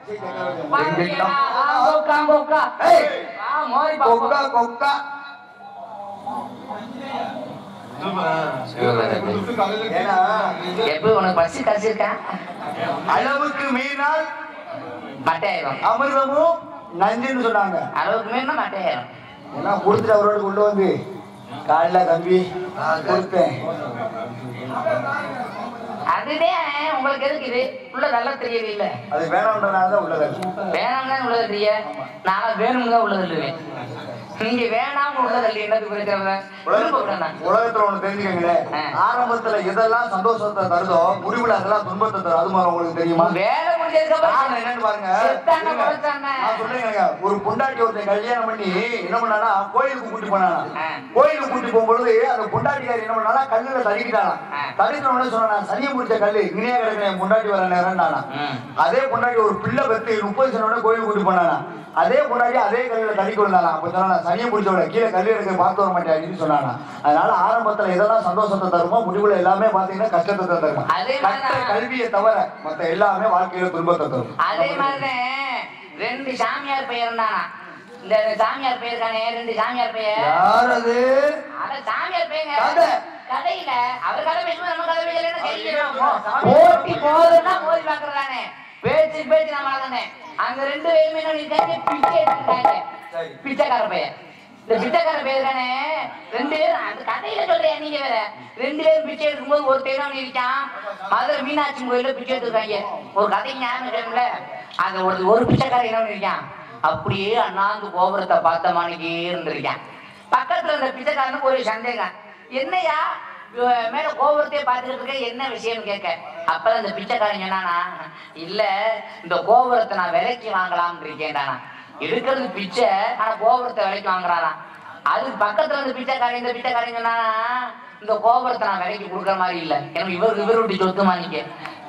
வாங்கடா, ஆ, கொக்கா, கொக்கா. ஏய், ஆ, மோதி கொக்கா பாப்போம். கொக்கா ஏன்னா எப்ப உனக்கு பசி கசிருக்கா அளவுக்கு மீறினால் மட்டையாயிரும் அமிர்தமும் நஞ்சுன்னு சொன்னாங்க அளவுக்கு மீறினா மட்டையாயிரும் எல்லாம் கொடுத்துட்டு அவரோட கொண்டு வந்து காலைல தம்பி கொடுத்தேன் அதுதான் உங்களுக்கு எதுக்கு இது உள்ள நல்லா தெரியவே இல்ல அது வேணாம்ன்றனால தான் உள்ளது வேணாம்னு உள்ளது தெரிய நான் வேணும்னு தான் உள்ளது இல்லைவேன் நீங்க வேணாம்னு உள்ளது இல்லை என்னது பிரச்சனை விருப்பப்பட்டேன் உலகத்துல ஒண்ணு தெரிஞ்சுக்கங்களேன் ஆ. ஆரம்பத்துல எதெல்லாம் சந்தோஷத்தை தருதோ முடிவுல அதெல்லாம் துன்பத்தை தரும் அது மாதிரி உங்களுக்கு தெரியுமா வேலை முடிஞ்சதுக்கு காரணம் அப்புறம் என்னன்னு பாருங்க செத்தான இருங்க. பொழைச்சான. நான் சொல்றேங்க ஒரு பொண்டாட்டி ஒருத்தன் கல்யாணம் பண்ணி என்ன பண்ணானா கோயிலுக்கு கூட்டி போனானா ஆ. கோயிலுக்கு கூட்டி போகும்பொழுது அந்த பொண்டாட்டிக்காரி என்ன பண்ணானா கல்லுல தள்ளிக்கிட்டானா ஆ. தள்ளிட்ட உடனே சொன்னா சனியை முடிச்ச கல்லு இனியா கிடக்குற என் பொண்டாட்டி வர நேரம்னானா ம். அதே பொண்டாட்டி ஒரு பிள்ளை பெத்து முப்பது சனோட கோயிலுக்கு கூட்டி போனானா அதே பொண்டாட்டி அதே கல்லுல தள்ளி கொண்டானா அப்ப சொன்னா சனியை முடிச்சவள கீழே கல்லு எடுக்க பார்த்து வர மாட்டேன் அப்படின்னு சொன்னானா அதனால ஆரம்பத்துல எதெல்லாம் சந்தோஷத்தை தருமோ முடிவுல எல்லாமே பாத்தீங்கன்னா கஷ்டத்தை தான் தருமா அதே மாதிரி கற்ற தான். கல்வியை தவிர மத்த எல்லாமே வாழ்க்கையில துன்பத்தை தரும் அதே மாதிரிதான் ரெண்டு சாமியார் பெயர் இருந்தானா இந்த சாமியார் பெயர் தானே ரெண்டு சாமியார் பெயர் யார் அது அத சாமியார் பெயருங்க கதை. கதையில அவர் கதை பேசும்போது நம்ம கதை பேசலன்னா கையில போட்டி போதுன்னா மோதி பாக்குறதானே பேச்சு பேச்சு நம்ம தானே அங்க ரெண்டு பேருமே என்ன பண்ணிருக்காங்க பிச்சை எடுத்துருக்காங்க சரி. பிச்சைக்கார பையன் இந்த பிச்சைக்கார பேர் தானே ரெண்டு பேரும் அந்த கதையில சொல்றேன் நீங்க வேற ரெண்டு பேரும் பிச்சை எடுக்கும்போது ஒரு தேவன் இருக்கான் மதுரை மீனாட்சி கோயில்ல பிச்சை எடுத்துருக்காங்க ஒரு கதைக்கு ஞாபகம் இருக்குல்ல அங்க ஒரு ஒரு பிச்சைக்காரன் என்ன பண்ணிருக்கான் அப்படியே அண்ணாந்து கோபுரத்தை பார்த்த மாணிக்கே இருந்திருக்கான் பக்கத்துல இருந்த பிச்சைக்காரனுக்கு ஒரு சந்தேகம் என்னையா இவ மேல கோபுரத்தையே பார்த்துட்டு இருக்க என்ன விஷயம் கேட்க அப்பதான் இந்த பிச்சைக்காரன் சொன்னானா இல்ல இந்த கோபுரத்தை நான் விலைக்கு வாங்கலாம் இருக்கேன்டானா எடுக்கிறது பிச்சை ஆனா கோபுரத்தை விலைக்கு வாங்குறாராம் அது பக்கத்துல இருந்த பிச்சைக்காரன் இந்த பிச்சைக்காரன் சொன்னானா இந்த கோபுரத்தை நான் விலைக்கு கொடுக்குற மாதிரி இல்ல ஏன்னா இவர் இவர் விட்டு சொத்து மாணிக்க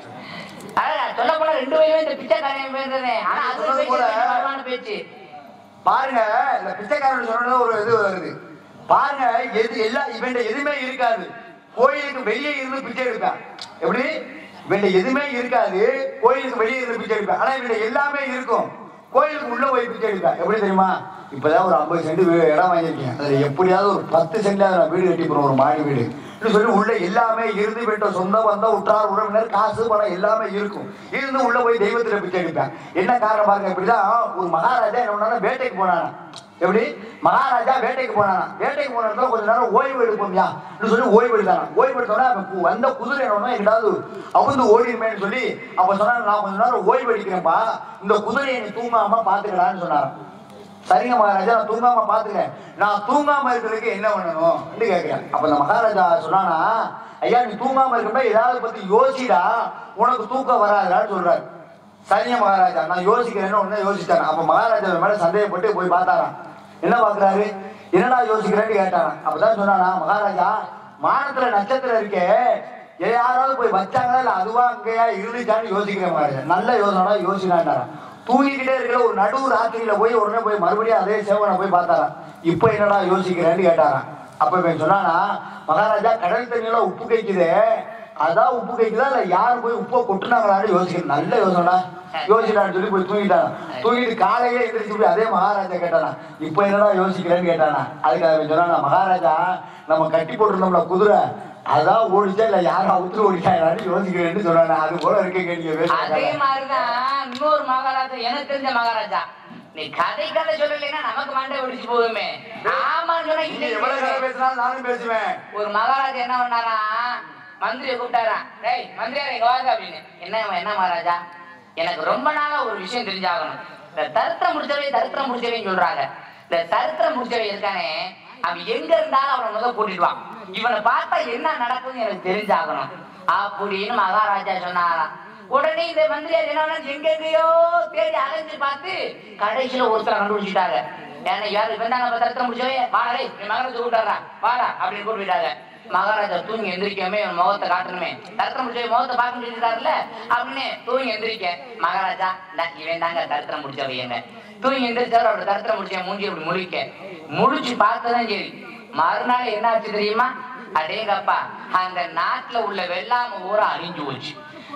சொல்ல போனா ரெண்டு பேருமே இந்த பிச்சைக்காரன் பேசுறதே ஆனா அது ஒரு பேச்சு வருமான பேச்சு பாருங்க இந்த பிச்சைக்காரன் சொன்னது ஒரு இது வருது பாருங்க எது எல்லாம் இவன் எதுவுமே இருக்காது கோயிலுக்கு வெளியே இருந்து பிச்சை எடுப்பான் எப்படி இவன் எதுவுமே இருக்காது கோயிலுக்கு வெளியே இருந்து பிச்சை எடுப்பான் ஆனா இவன் எல்லாமே இருக்கும் கோயிலுக்கு உள்ள போய் பிச்சை எடுப்பான் எப்படி தெரியுமா இப்பதான் ஒரு ஐம்பது சென்ட் வீ- இடம் வாங்கியிருக்கேன் அதுல எப்படியாவது ஒரு பத்து சென்ட்ல நான் வீடு கட்டி போறோம் ஒரு மாடி வீடு இப்படி சொல்லி உள்ள எல்லாமே இருந்து விட்ட சொந்த பந்தம் உற்றார் உறவினர் காசு பணம் எல்லாமே இருக்கும் இருந்து உள்ள போய் தெய்வத்துல பிச்சை எடுப்பேன் என்ன காரணம் பாருங்க இப்படிதான் ஒரு மகாராஜா என்ன பண்ணாரு வேட்டைக்கு போனானா எப்படி மகாராஜா வேட்டைக்கு போனானா வேட்டைக்கு போன இடத்துல கொஞ்ச நேரம் ஓய்வு எடுப்போம்யா சொல்லி ஓய்வு எடுத்தானா ஓய்வு எடுத்தோன்னா அவன் கு- வந்த குதிரை என்னன்னா எங்கிட்டாவது அவுந்து ஓடிடுமேன்னு சொல்லி அப்ப சொன்னா நான் கொஞ்ச நேரம் ஓய்வு எடுக்கிறேன்ப்பா இந்த குதிரையை நீ தூங்காம பாத்துக்கலான்னு சொன்னாராம் சரிங்க மகாராஜா நான் தூங்காம பாத்துக்கிறேன் நான் தூங்காம இருக்கிறதுக்கு என்ன பண்ணணும் கேட்கிறேன் அப்ப இந்த மகாராஜா சொன்னானா ஐயா நீ தூங்காம இருக்கப்ப ஏதாவது பத்தி யோசிடா உனக்கு தூக்கம் வராதுடான்னு சொல்றாரு சரிங்க மகாராஜா நான் யோசிக்கிறேன்னு உடனே யோசிச்சாரன் அப்ப மகாராஜா இவன் மேல சந்தேகப்பட்டு போய் பார்த்தாராம் என்ன பாக்குறாரு என்னடா யோசிக்கிறேன்னு கேட்டாராம் அப்பதான் சொன்னானா மகாராஜா வானத்துல நட்சத்திரம் இருக்கே ஏ, யாராவது போய் வச்சாங்களா இல்ல அதுவா அங்கேயா இருந்துச்சான்னு யோசிக்கிறேன் மகாராஜா நல்ல யோசனை யோசினாண்டாராம் தூங்கிக்கிட்டே இருக்கிற ஒரு நடு ராத்திரியில போய் உடனே போய் மறுபடியும் அதே சேவனை போய் பார்த்தாராம் இப்ப என்னடா யோசிக்கிறேன்னு கேட்டாராம் அப்ப இவன் சொன்னானா மகாராஜா கடல் தண்ணியில உப்பு கைக்குதே அதான் உப்பு கைக்குதா இல்ல யார் போய் உப்பை கொட்டுனாங்களான்னு யோசிக்கிறேன் நல்ல யோசனை யோசிக்கிறான்னு சொல்லி போய் தூங்கிட்டானா தூங்கிட்டு காலையில எந்திரிச்சு போய் அதே மகாராஜா கேட்டானா இப்ப என்னடா யோசிக்கிறேன்னு கேட்டானா அதுக்கு அவன் சொன்னானா மகாராஜா நம்ம கட்டி போட்டிருந்தோம்ல குதிரை அதான் ஓடிச்சா இல்ல யாரும் அவுத்து ஓடிச்சாங்களான்னு யோசிக்கிறேன்னு சொன்னானா அது போல இருக்க நீங்க அதே பேசுறாங்க மாதிரிதான் இன்னொரு மகாராஜா எனக்கு தெரிஞ்ச மகாராஜா நீ கதை கதை சொல்லலைன்னா நமக்கு மண்டை ஒடிச்சு போகுமே ஆமான்னு சொன்னா நீங்க இல்லை எவ்வளவு நேரம் பேசினாலும் நானும் பேசுவேன் ஒரு மகாராஜா என்ன பண்ணாரா மந்திரியை கூப்பிட்டாராம் டேய் மந்திரியார் இங்க வாங்க அப்படின்னு என்ன என்ன மகாராஜா எனக்கு ரொம்ப நாளா ஒரு விஷயம் தெரிஞ்சாகணும் இந்த தருத்திரம் முடிச்சவை தருத்திரம் முடிச்சவைன்னு சொல்றாங்க இந்த தருத்திரம் முடிச்சவை இருக்கானே அவன் எங்க இருந்தாலும் அவனை முதல் கூட்டிடுவான் இவனை பார்த்தா என்ன நடக்குதுன்னு எனக்கு தெரிஞ்சாகணும் அப்படின்னு மகாராஜா சொன்னாராம் உடனே இந்த மந்திரியார் என்ன பண்ணாரு, எங்கெங்கேயோ தேடி அலைஞ்சு பார்த்து கடைசியில ஒருத்தரை கண்டுபிடிச்சிட்டாங்க ஏன்னா யாரு இவன் தான் நம்ம தரத்துல முடிச்சவே வாடா டேய், என் மகனை கூப்பிட்டாரா வாடா அப்படின்னு கூப்பிட்டு போயிட்டாங்க மகாராஜா தூங்கி எந்திரிக்கமே இவன் முகத்தை காட்டணுமே தரத்திரம் முடிச்சவே முகத்தை பார்க்க சொல்லிட்டாருல்ல அப்படின்னு தூங்கி எந்திரிக்க மகாராஜா இந்தா, இவன் தாங்க தரத்திரம் முடிச்சவையங்க தூங்கி எந்திரிச்சாரு அவர் தரத்திரம் முடிச்ச மூஞ்சி அப்படி முழிக்க முழிச்சு பார்த்ததான் சரி மறுநாள் என்ன ஆச்சு தெரியுமா அடேங்கப்பா அந்த நாட்டுல உள்ள வெள்ளாம ஊரா அழிஞ்சு போச்சு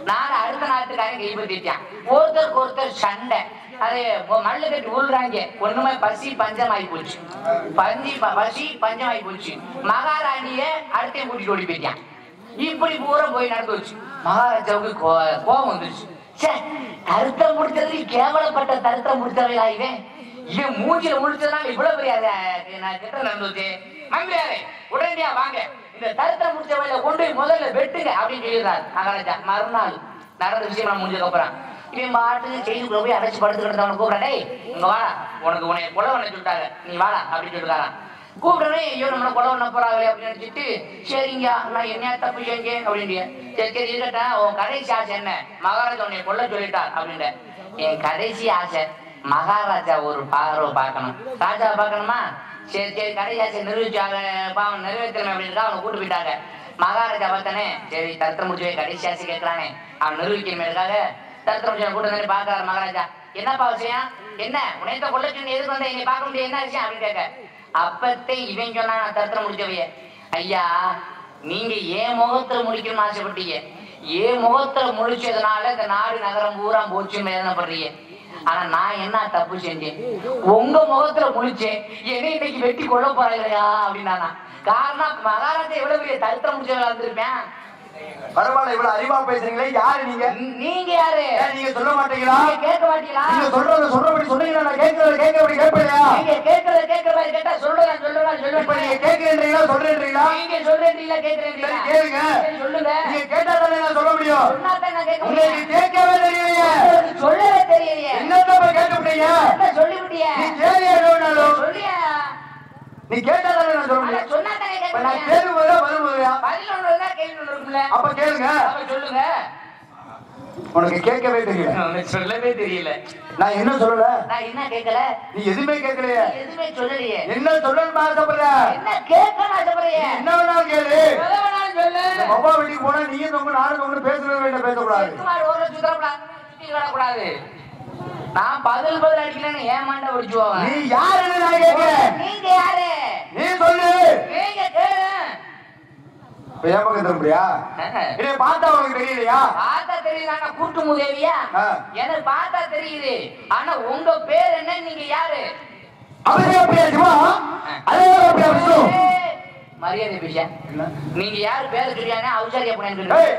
நாடு அடுத்த நாட்டுக்காரன் கைப்பற்றிட்டான் ஒருத்தருக்கு ஒருத்தர் சண்டை அது ம- மல்லு கட்டி உருறாங்க ஒண்ணுமே பசி பஞ்சமாயி போச்சு பஞ்சி ப- பசி பஞ்சமாயி போச்சு மகாராணிய அடுத்தையும் கூட்டிட்டு ஓடி போயிட்டான் இப்படி பூரா போய் நடந்து வச்சு மகாராஜாவுக்கு கோ- கோபம் வந்துருச்சு ச்சே தருத்தம் முடிச்சது கேவலப்பட்ட தருத்தம் முடிச்சவையா இவன் இவன் மூஞ்சில முடிச்சதுனால இவ்வளவு பெரிய அஹ், நான் கிட்ட நடந்து வச்சு மந்திரியாரே உடனடியா வாங்க இந்த தருத்தம் முடிச்சவையில கொண்டு போய் முதல்ல வெட்டுங்க அப்படின்னு சொல்லிடுறாரு மகாராஜா மறுநாள் நடந்த விஷயம் நான் முடிஞ்சதுக்கு அப்புறம் இவன் பாட்டுக்கு செய்திக்குள்ள போய் அடைச்சு படுத்துக்கிட்டு அவனை கூப்பிடுறேன் டேய் இங்க வாடா உனக்கு உன்னை கொலை பண்ண சொல்லிட்டாங்க நீ வாடா அப்படின்னு சொல்லிருக்காரான் கூப்பிடுறேன் ஐயோ நம்மள கொலை பண்ண போறாங்களே அப்படின்னு நினைச்சிட்டு சரிங்க நான் என்ன தப்பு செஞ்சேன் அப்படின்ட்டு சரி சரி இருக்கட்டும் உன் கடைசி ஆசை என்ன மகாராஜா உன்னை கொல்ல சொல்லிட்டார் அப்படின்ட்டு என் கடைசி ஆசை மகாராஜா ஒரு பார்வை பார்க்கணும் ராஜா பார்க்கணுமா சரி சரி கடைசி ஆசை நிரூபிச்சாங்க பாவம் நிறைவேற்றணும் அப்படின்னு அவனை கூட்டு போயிட்டாங்க மகாராஜா பார்த்தானே சரி தரத்த முடிச்சு கடைசி ஆசை கேட்கறானே அவன் நிரூபிக்கணுமேக்காக தரத்த முடிச்சு கூட்டு வந்து பாக்குறாரு மகாராஜா என்னப்பா விஷயம் என்ன உனைத்த கொள்ள சொன்ன எதுக்கு வந்த என்னை பார்க்க முடியாது என்ன விஷயம் அப்படின்னு கேட்க அப்பத்தே இவன் சொன்னா நான் தரத்த முடிச்சவைய ஐயா நீங்க ஏன் முகத்துல முடிக்கணும்னு ஆசைப்பட்டீங்க ஏன் முகத்துல முடிச்சதுனால இந்த நாடு நகரம் பூரா போச்சுன்னு வேதனைப்படுறீங்க ஆனா நான் என்ன தப்பு செஞ்சேன் உங்க முகத்துல முழிச்சேன் என்னை இன்னைக்கு வெட்டி கொல்ல போறாங்களையா அப்படின்னா காரணம் மகாராஜா எவ்வளவு பெரிய தருத்திரம் முடிச்சவங்களா வந்திருப்பேன் பரவாயில்ல இவ்வளவு அறிவா பேசுறீங்களே யாரு நீங்க நீங்க யாரு ஏன் நீங்க சொல்ல மாட்டீங்களா நீங்க கேட்க மாட்டீங்களா நீங்க சொல்றத சொல்றபடி சொன்னீங்கன்னா நான் கேட்கறத கேட்கறபடி கேட்பலையா நீங்க கேட்கறத கேட்கற மாதிரி கேட்டா சொல்லுங்க சொல்லுங்க இப்ப நீங்க சொல்லுங்க கேட்கிறீங்களா சொல்றீங்களா நீங்க சொல்றீங்களா கேட்கறீங்களா சரி கேளுங்க சரி, சொல்லுங்க நீங்க கேட்டா தானே நான் சொல்ல முடியும் சொன்னாதான் நான் கேட்க உங்களுக்கு முடியும் கேட்கவே தெரியலையே உங்களுக்கு சொல்லவே தெரியலையே என்னத்த போய் கேட்க முடியுங்க என்ன சொல்லிவிட்டிய நீ கேள்வி எதுனாலும் சொல்லியா நீ கேட்டா தானே நான் சொல்ல ஆனா முடியும் சொன்னாதானே இப்ப கேட்க நான் முடியும் கேள்வி முதல்ல பதில் முதலையா பதில் ஒண்ணு இருந்தா கேள்வி ஒண்ணு இருக்கும்ல அப்ப கேளுங்க அப்ப சொல்லுங்க உனக்கு கேட்கவே தெரியல உனக்கு சொல்லவே தெரியல நான் என்ன சொல்லல நான் என்ன கேட்கல நீ எதுவுமே கேட்கலையே நீ எதுவுமே சொல்லலையே என்ன சொல்லணும்னு ஆசைப்படுற என்ன கேட்கணும் ஆசைப்படுறிய என்ன வேணாலும் கேளு எதை வேணாலும் சொல்லு உங்க அப்பா வீட்டுக்கு போனா நீயும் தொங்க நானும் தொங்க பேசுறது வேண்டாம் பேசக்கூடாது செக்குமார் ஒரு சுத்தரப்படாது சுத்தி வரக்கூடாது நான் பதில் பதில் அடிக்கலன்னு ஏமாண்ட ஒடிச்சு நீ போவேன் யாருன்னு நான் கேட்கிறேன் நீங்க யாரு நீ சொல்லு நீங்க கேளு இப்ப ஏன் பக்கம் திரும்பியா இதை பார்த்தா உனக்கு தெரியலையா பார்த்தா தெரியுது ஆனா கூட்டு முதேவியா ஆ. எனக்கு பார்த்தா தெரியுது ஆனா உங்க பேர் என்ன நீங்க யாரு அவரே அப்படியா சிவா அதே அப்படியா விஷ்ணு ஏய், மரியாதை பிரியா நீங்க யாரு பேர் சொல்லியானே அவசாரியா போனேன்னு ஏய்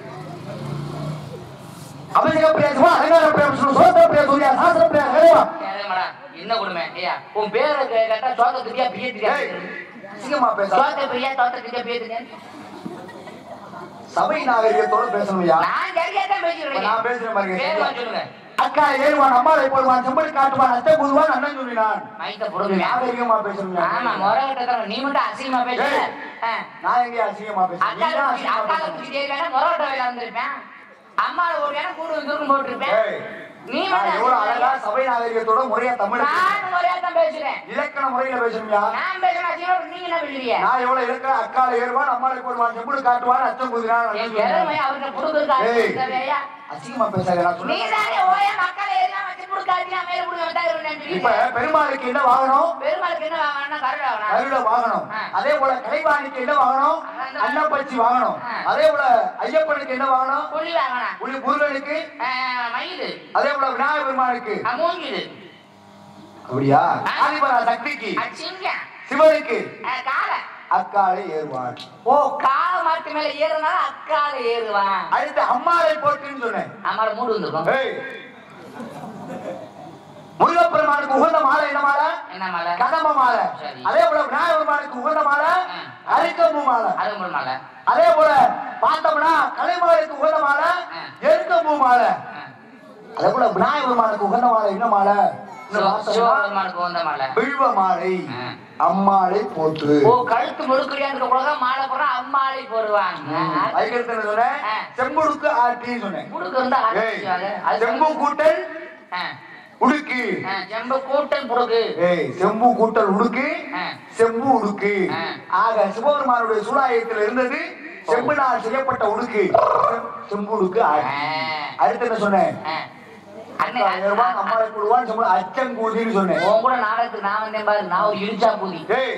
அபிஷேக பிரியா சிவா அலங்கார பிரியா விஷ்ணு சோத்திர பிரியா சூர்யா சாஸ்திர பிரியா ஹேவா என்ன கொடுமை ஐயா உன் பேரை கே- கேட்டா சோத்த பிரியா பிரிய ஏய் தெரியாது அசிங்கமா பேச சோத்த பிரியா தோத்த பிரியா பிரிய தெரியாது சபை நாகரிகத்தோட பேசணும்யா நான் சரியா தான் பேசிக்கிறேன் நான் பேசுறேன் பாருங்க. பேர் வந்து சொல்லுங்க அக்கா ஏறுவான் அம்மாவை போடுவான் செம்படி காட்டுவான் அத்தை புதுவான் அண்ணன் சொல்லினான் மைக்க நீ புடுங்க நாகரிகமா பேசணும்யா ஆமா முறை கிட்ட நீ மட்டும் அசிங்கமா பேசுற ஏய். ஆ. நான் எங்க அசிங்கமா பேசுறேன் அக்கால நீதான் குச்சி- அசிங்கமா அக்கால பேசுற. குச்சி தேவையான முரோட்ட வேலை வந்திருப்பேன் அம்மாவை ஓடியான கூடு தூக்கம் போட்டிருப்பேன் ஏய், நீ நான் மட்டும் எவ்வளவு அழகா அசிங்கமா சபை நாகரிகத்தோட முறையா தமிழ் நான் முறையா தான் பேசுறேன் இலக்கண முறையில பேசணும்யா நான் பேசுறேன் அசிங்கமா நீங்க என்ன பேசுறீங்க நான் எவ்வளவு இலக்கண அக்கால ஏறுவான் அம்மாவை போடுவான் செம்படி காட்டுவான் அச்சம் என் குதிரான் திறமை அவர்கிட்ட கொடுக்குறதுக்கு ஏய். அசிங்கம் தேவையா? அசிங்கமா பேசாத நான் நீ சொல்றேன் தானே ஓயா மக்களை எல்லாம் வச்சு கொடுக்காதீங்க மேல கொடுங்க வந்தாங்க இப்ப பெருமாளுக்கு என்ன வாங்கணும் பெருமாளுக்கு என்ன வாங்கணும்னா கருடா வாங்கணும் கருட வாங்கணும் ஆ. அதே போல கலைவாணிக்கு என்ன வாங்கணும் அதான் அன்னப்பச்சி வாங்கணும் ஆ. அதே போல ஐயப்பனுக்கு என்ன வாங்கணும் புள்ளி வாங்கணும் புலி முருகனுக்கு ஆஹ், மயிலு அதே போல விநாயகர் பெருமானுக்கு ஆஹ், மூங்கிலு அப்படியா ஆதிபரா சக்திக்கு ஆஹ், சிங்கம் சிவனுக்கு ஆஹ், காளை அக்காலை ஏறுவான் ஓ கால மாட்டு மேல ஏறுனால அக்கால ஏறுவான் அடுத்து அம்மாளை போட்டுன்னு சொன்னேன் அம்மால மூடு வந்துருக்கும் ஏய் முருகப்பெருமானுக்கு உகந்த மாலை என்ன மாலை என்ன மலை கதம்ப மாலை சரி. அதே போல விநாயகர் பெருமானுக்கு உகந்த மாலை ஆ. அரிக்கம்பு மாலை அரும்பு மலை அதே போல பார்த்தோம்னா கலைமாலைக்கு உகந்த மாலை ஆ. எருக்கம்பூ மாலை ஆஹ், அதே போல விநாயகர் பெருமானுக்கு உகந்த மாலை என்ன மாலை இன்னும் சிவ- பார்த்தோம்னா, சிவபெருமானுக்கு வந்த மலை வில்வ மாலை ஆ. அம்மாளை போற்று ஓ கழுத்து முழுக்கடியான்னு கூட மாலை போடுறான் அம்மாளை போடுவாங்க அதுக்கடுத்து என்ன சொன்னேன் ஆ. செம்புடுக்கு ஆட்டின்னு சொன்னேன் முடுக்கு வந்து ஏய், ஆரம்பிச்சாங்க. அது செம்பு கூட்டல் ஆ, உடுக்கு ஆ, செம்பு கூட்டல் புடுக்கு ஏய் செம்பு கூட்டல் உடுக்கு ஆ. செம்பு உடுக்கு ஆ. ஆக சிவபெருமானுடைய சூலாயத்தில் இருந்தது செம்பினால் செய்யப்பட்ட உடுக்கு செம்- செம்பு உடுக்கு ஆடி. ஆ. அடுத்து என்ன சொன்னேன் ஆ. அண்ணே, ஏறுவான் அம்மாளை கூடுவான் செம்பு அச்சங்கூதின்னு சொன்னேன் உன் கூட நாடகத்துக்கு நான் வந்தேன் பாரு நான் ஒரு இடிச்சா பூதி ஏய்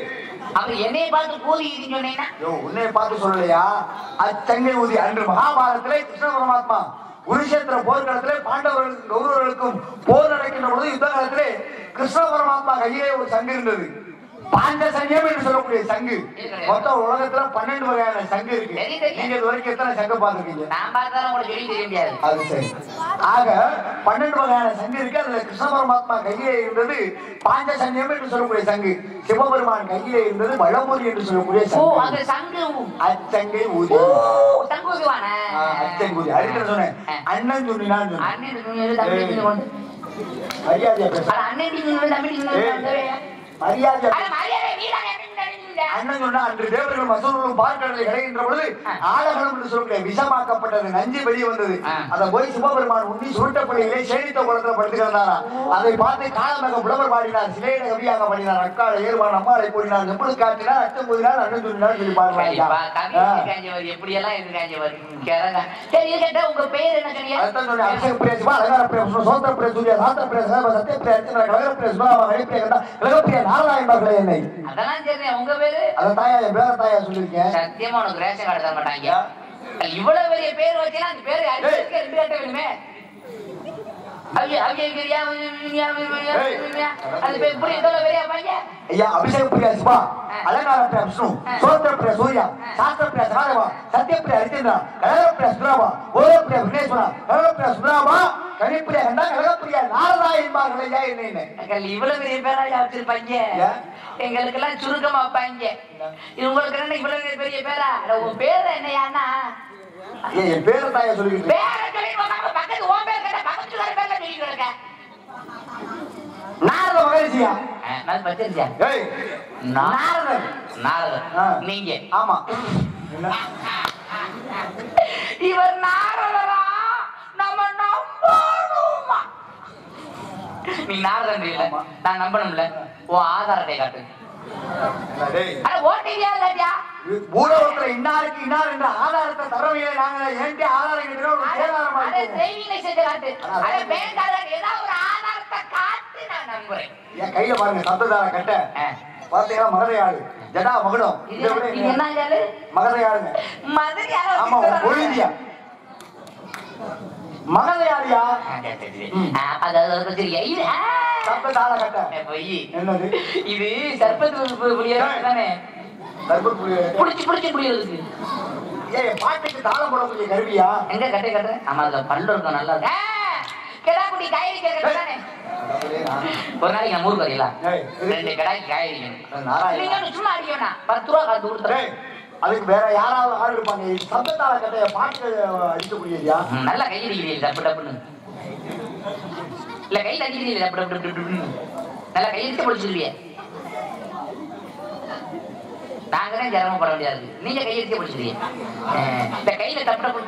அப்புறம் என்னைய பார்த்து கூதிக்குதுன்னு சொன்னீங்கன்னா யோ, உன்னைய பார்த்து சொல்லலையா அச்சங்கை ஊதி அன்று மகாபாரதத்திலே கிருஷ்ண பரமாத்மா குருஷேத்திர போர்க்களத்திலே பாண்டவர்களுக்கும் கௌரவர்களுக்கும் போர் நடக்கின்ற பொழுது யுத்த காலத்திலே கிருஷ்ண பரமாத்மா கையிலே ஒரு சங்கு இருந்தது பாண்ட சங்கம் என்று சொல்லக்கூடிய சங்கு மொத்தம் உலகத்துல பன்னெண்டு வகையான சங்கு இருக்கு சரி, சரி. நீங்க இது வரைக்கும் எத்தனை சங்கு பார்த்திருக்கீங்க நான் பார்த்தாலும் உங்களுக்கு சொல்லி தெரிய முடியாது அது சரி ஆக பன்னெண்டு வகையான சங்கு இருக்கு அதுல கிருஷ்ண பரமாத்மா கையிலே இருந்தது பாண்ட சங்கம் என்று சொல்லக்கூடிய சங்கு சிவபெருமான் கையிலே இருந்தது வளமுறி என்று சொல்லக்கூடிய ஓ சங்கு அங்க சங்கு அச்சங்கை ஓ ஊதி சங்கு ஊதுவானே அச்சங்கூதி அதுக்கு சொன்னேன் அண்ணன் சொன்னான்னு சொன்னேன் அண்ணன் துணியில் தம்பி துணி கொண்டு மரியாதையா பேச அட அண்ணன் துணியில் தம்பி துணி கொண்டு மரியாதை அட மரியாதை நீதானே அப்படின்னு நினைச்சீங்க. அண்ணன் சொன்னா அன்று தேவர்கள் மசூரும் பார்க்கடலை கிடைக்கின்ற பொழுது ஆலகலம் என்று சொல்லக்கூடிய விஷமாக்கப்பட்டது நஞ்சு வெளியே வந்தது ஆ. அதை போய் சிவபெருமான் உண்ணி சுருட்டப்படியிலே சேனித்த குளத்துல படுத்து கிடந்தாரா அதை பார்த்து காலமக புலவர் பாடினார் சிலையிட கவியாக பாடினார் அக்காலை ஏறுவான் அம்மாளை கூடினார் எப்படி காட்டினார் அச்சம் கூடினார் அண்ணன் சொன்னார் சொல்லி கண்டிப்பா, கவி பாடுறாங்க இருக்காங்க பாரு, எப்படியெல்லாம் இருக்காங்க பாரு. கிறங்க. சரி, இருக்கட்டும், உங்க பேர் என்ன சொன்னீங்க? அதுதான் சொன்னேன் அபிஷேக பிரியா சிவா அலங்கார பிரியா விஷ்ணு சோத்திர பிரியா சூர்யா சாஸ்திர பிரியா சதாப சத்திய பிரியா அர்ச்சனா கலகர பிரியா சுனாமா ஹரிப்பிரியா கண்டா கலகப்பிரியா நாராயண மகளே என்னை அதெல்லாம் சரி, உங்க பேரு? அதை தாயா என் பேர தாயா சொல்லியிருக்கேன் சத்தியமா உனக்கு ரேஷன் கார்டு தர மாட்டாங்க இவ்வளவு பெரிய பேர் வச்சுலாம் அந்த பேரு அடிக்கிறதுக்கு ரெண்டு கட்ட வேணுமே அவிய அவிய கிரியா விரியா, விரியா, விரியா. அந்த பேர் இப்படி இவ்வளவு பெரிய பையன் ஐயா அபிஷேக பிரியா சிவா அலங்கார பிரியா விஷ்ணு சோத்திர பிரியா சூர்யா சாஸ்திர பிரியா சகாதேவா சத்திய பிரியா ஹரிச்சந்திரா கலகர பிரியா சுந்தராமா ஓர பிரியா விக்னேஸ்வரா கலகர பிரியா சுந்தராமா கனிப்பிரியா கண்டா கலகப்பிரியா நாரதா என்பார்கள் ஐயா என்ன என்ன எங்கள் இவ்வளவு பெரிய பேரா வச்சிருப்பாங்க ஏன்? எங்களுக்கு எல்லாம் சுருக்கமா வைப்பாங்க இது உங்களுக்கு என்ன இவ்வளவு பெரிய பேரா அட, உன் பேர் என்னையானா ஏய், என் பேர தாயா சொல்லிக்கிட்டு பேர சொல்லி பார்க்காம பக்கத்து உன் பேர் கேட்ட பக்கத்து வேற பேர்ல சொல்லிட்டு இருக்க நாரத மகரிஷியா நான் பச்சரிசியா ஏய் நாரதர் நாரதர் ஆ. நீங்க ஆமா என்ன இவர் நாரதரா நம்ம நம்பணுமா நீ நாரதன் இல்ல ஆமா. நான் நம்பணும்ல உன் ஆதார் அட்டை காட்டு என்ன டேய் அட ஓட்டியா இல்லையா பூலோகத்துல இன்னாருக்கு இன்னார் என்ற ஆதாரத்தை தரவையில நாங்க ஏன்டி ஆதாரம் கேட்கிறோம் ஒரு சேதாரமா அட இருக்கும் டிரைவிங் லைசென்ஸ் காட்டு அட பேங்க் கார்டு ஏதாவது ஒரு ஆதாரத்தை காட்டு நான் நம்புறேன் என் கையில பாருங்க சத்ததார கட்ட ஆ. பாத்தீங்கன்னா மகதை ஆடு ஜடா மகுடம் இது இதை விட இது என்ன ஆளு மகதை ஆடுங்க மதுரை யாரோ ஆமா வச்சிருக்காங்க. ஒழுந்தியா மகதை ஆடியா ஆ, சரி, சரி, சரி. ஆ, அது அது அது சரி. இது, ஆ. சத்ததார கட்ட ஏ, பொய். என்னது இது சர்பத்து புளியறது தானே தர்பூர் புலி புடிச்சு புடிச்சு புளியறதுக்கு ஏய் பாட்டுக்கு தாளம் போடக்கூடிய கருவியா எங்க கட்டு கட்டு ஆமா அதுல பல்லு இருக்கும் நல்லா இருக்கும் ஆ, கிடாக்குடி காய் அடிக்கிற தானே ஒரு நாளைக்கு நம்ம ஊருக்கு வரீங்களா ஏய், இது- ரெண்டு கடாய்க்கு காய் அடிக்கணும் நாராயணா. நீங்க ஒண்ணு சும்மா அடிக்கணும்னா பத்து ரூபா காத்து கொடுத்துறேன் டேய், அதுக்கு வேற யாராவது ஆள் இருப்பாங்க இது சத்தத்தால கட்டைய பாட்டு அடிக்கக்கூடியதியா ம், நல்லா கை அடிக்கிறீங்க டப்பு டப்புன்னு இல்ல கையில் அடிக்கிறீங்க டப்பு டப்பு டப்பு டப்புன்னு நல்லா கையெழுத்து படிச்சிருவீங்க நாங்க தான் சிரமப்பட முடியாது நீங்க கையெழுத்தே படிச்சிருவீங்க இந்த கையில டப்பு டப்பு